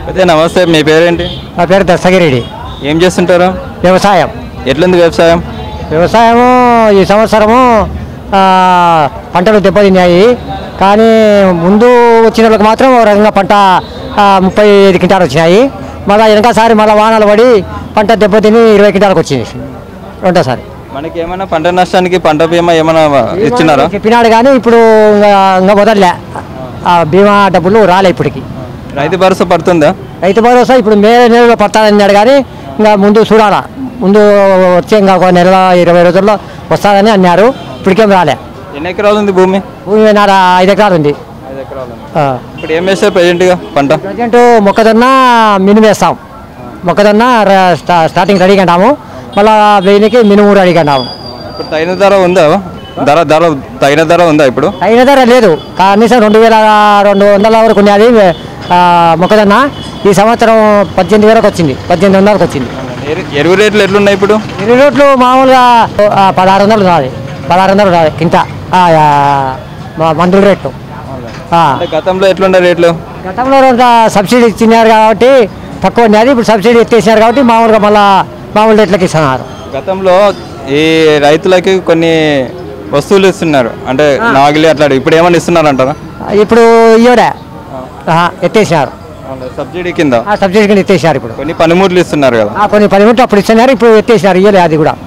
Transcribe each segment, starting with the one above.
అయితే నమస్తే మీ పేరేంటి నా పేరు దస్తగిరెడ్డి ఏం చేస్తుంటారు వ్యవసాయం ఎట్లుంది వ్యవసాయం వ్యవసాయము ఈ సంవత్సరము ఆ, పంటలు దెబ్బతిన్నాయి కానీ ముందు వచ్చిన వాళ్ళకి మాత్రం ఒక రకంగా పంట ఆ, ముప్పై ఐదు క్వింటాలు వచ్చినాయి మళ్ళీ వెనకసారి మళ్ళీ వానలు పడి పంట దెబ్బతిని ఇరవై క్వింటాలకు వచ్చింది రెండోసారి మనకి ఏమైనా పంట నష్టానికి పంట బీమా ఏమైనా ఇచ్చినారా చెప్పినాడు కానీ ఇప్పుడు ఇంకా ఇంకా వదలలే ఆ బీమా డబ్బులు రాలే ఇప్పటికి రైతు భరోసా పడుతుందా రైతు భరోసా ఇప్పుడు మే నెలలో పడతాదన్నాడు కానీ ఇంకా ముందు చూడాలా ముందు వచ్చే ఇంకా ఒక నెల ఇరవై రోజుల్లో వస్తుందని అన్నారు ఇప్పటికేం రాలే ఎన్ని ఎకరాలు ఉంది భూమి భూమి నాడ ఐదు ఎకరాలు ఉంది ఐదు ఎకరాలు ఆ. ఇప్పుడు ఏం వేస్తారు ప్రజెంట్గా పంట ప్రజెంట్ మొక్కజొన్న మినుము వేస్తాం మొక్కజొన్న ర- స్టా- స్టార్టింగ్ రెడీగా అంటాము మళ్ళా వెయ్యికి మినుము రెడీగా అంటాము ఇప్పుడు తగిన ధర ఉందా ధర ధర తగిన ధర ఉందా ఇప్పుడు అయిన ధర లేదు కనీసం రెండు వేల రెండు వందల వరకు ఉన్నది ఆ, మొక్కజొన్న ఈ సంవత్సరం పద్దెనిమిది వేలకు వచ్చింది పద్దెనిమిది వందలకు వచ్చింది ఎరు- ఎరువు రేట్లు ఎట్లున్నాయి ఇప్పుడు ఇరవై రోడ్లు మామూలుగా ఆ, పదహారు వందలు రాదు పదహారు వందలు రాదు కింట ఆ, ఆ, మ- మందుల రేట్లు ఆ. అంటే గతంలో ఎట్లుండే రేట్లు గతంలో కొంత సబ్సిడీ ఇచ్చినారు కాబట్టి తక్కువ ఉన్నది ఇప్పుడు సబ్సిడీ ఎత్తేసినారు కాబట్టి మామూలుగా మళ్ళా మామూలు రేట్లకి ఇస్తున్నారు గతంలో ఈ రైతులకి కొన్ని వస్తువులు ఇస్తున్నారు అంటే నాగిలి అట్లా ఇప్పుడు ఏమన్నా ఇస్తున్నారు అంటారా ఇప్పుడు ఇయ్యడే ఎత్తేసినారు సబ్సిడీ కింద ఆ సబ్సిడీ కింద ఎత్తేసినారు ఇప్పుడు కొన్ని పనిముట్లు ఇస్తున్నారు కదా ఆ, కొన్ని పది మినిట్లు అప్పుడు ఇస్తున్నారు ఇప్పుడు ఎత్తేసినారు ఇయ్యలే అది కూడా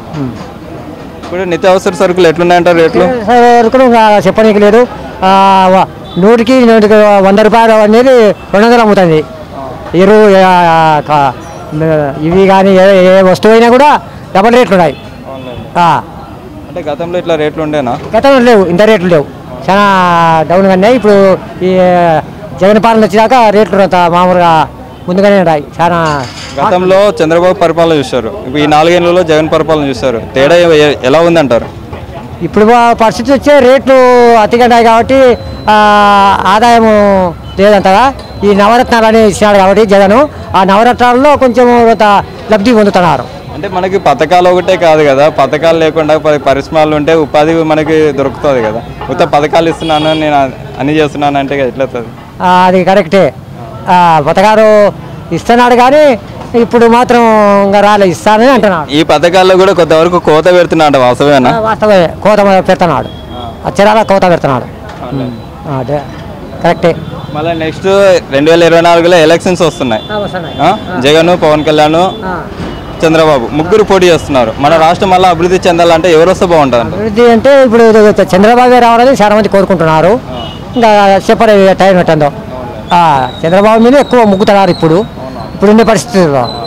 ఇప్పుడు నిత్యావసర సరుకులు ఎట్లున్నాయంటారు రేట్లు వరకు ఇంకా చెప్పనీకి లేదు ఆ, వ- నూటికి నూటికి వంద రూపాయలు అనేది రెండు వందలు అమ్ముతుంది ఎరువు ఆ, క- ఇవి కానీ ఏ ఏ వస్తువు అయినా కూడా డబల్ రేట్లు ఉన్నాయి ఆ, అంటే గతంలో ఇట్లా రేట్లు ఉండేనా గతంలో లేవు ఇంత రేట్లు లేవు చాలా డౌన్గా ఉన్నాయి ఇప్పుడు ఈ జగన్ పాలన వచ్చినాక రేట్లు అంత మామూలుగా ముందుగానే ఉన్నాయి చాలా గతంలో చంద్రబాబు పరిపాలన చూశారు ఇప్పుడు ఈ నాలుగేళ్లలో జగన్ పరిపాలన చూశారు తేడా ఎ- ఎలా ఉందంటారు ఇప్పుడు వా- పరిస్థితి వచ్చే రేట్లు అతిగా ఉన్నాయి కాబట్టి ఆ, ఆదాయము లేదంతగా ఈ నవరత్నాలు అనేవి ఇచ్చినాడు కాబట్టి జగన్ ఆ నవరత్నాలలో కొంచెం కొంత లబ్ధి పొందుతున్నారు అంటే మనకి పథకాలు ఒకటే కాదు కదా పథకాలు లేకుండా పరి- పరిశ్రమలు ఉంటే ఉపాధి మనకి దొరుకుతుంది కదా ఉత్త పథకాలు ఇస్తున్నాను నేను అన్ని చేస్తున్నాను అంటే ఎట్లా అవుతుంది ఆ, అది కరెక్టే ఆ, పథకాలు ఇస్తున్నాడు కానీ ఇప్పుడు మాత్రం ఇంకా రాలే ఇస్తానని అంటున్నాడు ఈ పథకాల్లో కూడా కొంతవరకు కోత పెడుతున్నాడు వాస్తవేనా ఆ, వాస్తవమే కోత పెడుతున్నాడు అచ్చరాల కోత పెడుతున్నాడు ఉమ్, ఆ, అదే కరెక్టే మళ్ళీ నెక్స్ట్ రెండు వేల ఇరవై నాలుగులో ఎలక్షన్స్ వస్తున్నాయి ఆ? జగన్ పవన్ కళ్యాణ్ చంద్రబాబు ముగ్గురు పోటీ చేస్తున్నారు మన రాష్ట్రం మళ్ళీ అభివృద్ధి చెందాలంటే ఎవరు వస్తే బాగుంటుంది అభివృద్ధి అంటే ఇప్పుడు ఇది చంద్రబాబు రావాలని చాలా మంది కోరుకుంటున్నారు ఇంకా చెప్పలేదు టైం పెట్టందో ఆ, చంద్రబాబు మీద ఎక్కువ ముగ్గుతున్నారు ఇప్పుడు ఇప్పుడుండే పరిస్థితుల్లో